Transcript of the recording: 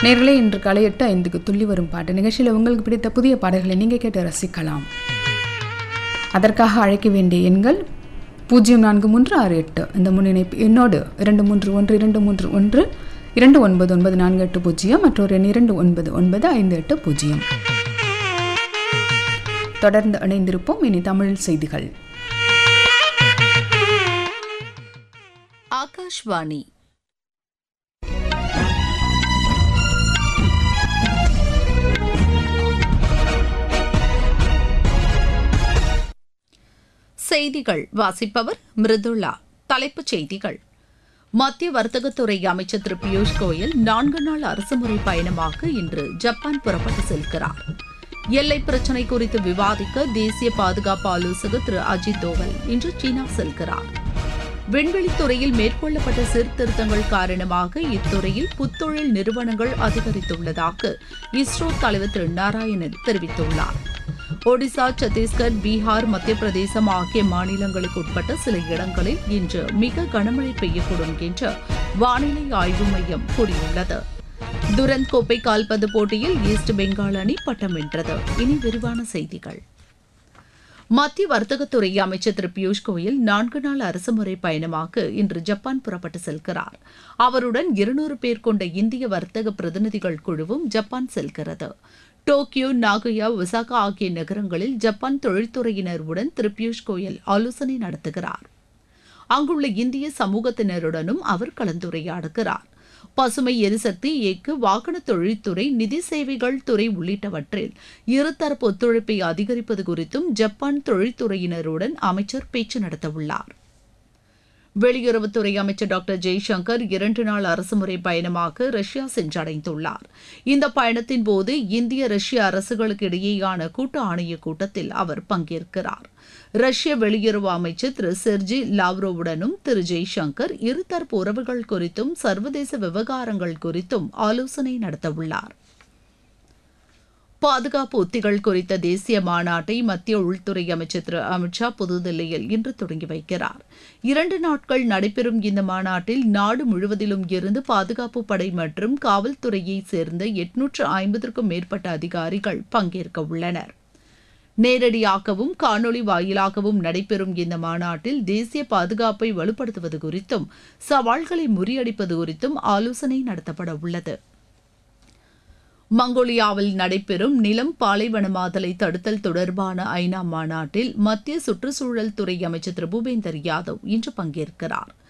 நேர்களே இன்று காலை எட்டு ஐந்துக்கு துள்ளி வரும் பாட்டு நிகழ்ச்சியில் உங்களுக்கு பிடித்த புதிய பாடல்களை நீங்கள் கேட்டு ரசிக்கலாம் அதற்காக அழைக்க வேண்டிய எண்கள் பூஜ்ஜியம் நான்கு மூன்று ஆறு எட்டு இந்த முன்னிணைப்பு என்னோடு இரண்டு மூன்று ஒன்று இரண்டு மூன்று ஒன்று இரண்டு ஒன்பது ஒன்பது நான்கு எட்டு பூஜ்ஜியம் மற்றொரு எண் இரண்டு ஒன்பது ஒன்பது ஐந்து எட்டு பூஜ்ஜியம் தொடர்ந்து இணைந்திருப்போம் இனி தமிழில் செய்திகள் ஆகாஷ்வாணி செய்திகள் வாசிப்பவர் மிருதுளா தலைப்புச் செய்திகள் மத்திய வர்த்தகத்துறை அமைச்சர் திரு பியூஷ் கோயல் நான்கு நாள் அரசுமுறை பயணமாக இன்று ஜப்பான் புறப்பட்டு செல்கிறார் எல்லை பிரச்சினை குறித்து விவாதிக்க தேசிய பாதுகாப்பு ஆலோசகர் திரு அஜித் தோவல் இன்று சீனா செல்கிறார் விண்வெளித்துறையில் மேற்கொள்ளப்பட்ட சீர்திருத்தங்கள் காரணமாக இத்துறையில் புத்தொழில் நிறுவனங்கள் அதிகரித்துள்ளதாக இஸ்ரோ தலைவர் திரு நாராயணன் தெரிவித்துள்ளார் ஒடிசா சத்தீஸ்கர் பீகார் மத்திய பிரதேசம் ஆகிய மாநிலங்களுக்கு உட்பட்ட சில இடங்களில் இன்று மிக கனமழை பெய்யக்கூடும் என்று வானிலை ஆய்வு மையம் கூறியுள்ளது துரந்த் கோப்பை கால்பந்து போட்டியில் ஈஸ்ட் பெங்கால் அணி பட்டம் வென்றது இனி விரிவான செய்திகள் மத்திய வர்த்தகத்துறை அமைச்சர் திரு பியூஷ் கோயல் நான்கு நாள் அரசுமுறை பயணமாக இன்று ஜப்பான் புறப்பட்டு செல்கிறார் அவருடன் இருநூறு பேர் கொண்ட இந்திய வர்த்தக பிரதிநிதிகள் குழுவும் ஜப்பான் செல்கிறது டோக்கியோ நாகோயா ஒசாகா ஆகிய நகரங்களில் ஜப்பான் தொழில்துறையினருடன் திரு பியூஷ் கோயல் ஆலோசனை நடத்துகிறார் அங்குள்ள இந்திய சமூகத்தினருடனும் அவர் கலந்துரையாடுகிறார் பசுமை எரிசக்தி இயக்கு வாகன தொழில்துறை நிதி சேவைகள் துறை உள்ளிட்டவற்றில் இருதரப்பு ஒத்துழைப்பை அதிகரிப்பது குறித்தும் ஜப்பான் தொழில்துறையினருடன் அமைச்சர் பேச்சு நடத்தவுள்ளார் வெளியுறவுத்துறை அமைச்சர் டாக்டர் ஜெய்சங்கர் இரண்டு நாள் அரசுமுறை பயணமாக ரஷ்யா சென்றடைந்துள்ளார் இந்த பயணத்தின் போது இந்திய ரஷ்ய அரசுகளுக்கு இடையேயான கூட்டு ஆணைய கூட்டத்தில் அவர் பங்கேற்கிறார் ரஷ்ய வெளியுறவு அமைச்சர் திரு செர்ஜி லாவ்ரோவுடனும் திரு ஜெய்சங்கர் இருதரப்பு உறவுகள் குறித்தும் சர்வதேச விவகாரங்கள் குறித்தும் ஆலோசனை நடத்தவுள்ளார் பாதுகாப்பு உத்திகள் குறித்த தேசிய மாநாட்டை மத்திய உள்துறை அமைச்சர் திரு அமித்ஷா புதுதில்லியில் இன்று தொடங்கி வைக்கிறார் இரண்டு நாட்கள் நடைபெறும் இந்த மாநாட்டில் நாடு முழுவதிலும் இருந்து பாதுகாப்பு படை மற்றும் காவல்துறையை சேர்ந்த எட்நூற்று ஐம்பதற்கும் மேற்பட்ட அதிகாரிகள் பங்கேற்க உள்ளனர் நேரடியாகவும் காணொலி வாயிலாகவும் நடைபெறும் இந்த மாநாட்டில் தேசிய பாதுகாப்பை வலுப்படுத்துவது குறித்தும் சவால்களை முறியடிப்பது குறித்தும் ஆலோசனை நடத்தப்பட உள்ளது மங்கோலியாவில் நடைபெறும் நிலம் பாலைவனமாதலை தடுத்தல் தொடர்பான ஐநா மாநாட்டில் மத்திய சுற்றுச்சூழல் துறை அமைச்சர் திரு பூபேந்தர் யாதவ் இன்று பங்கேற்கிறார்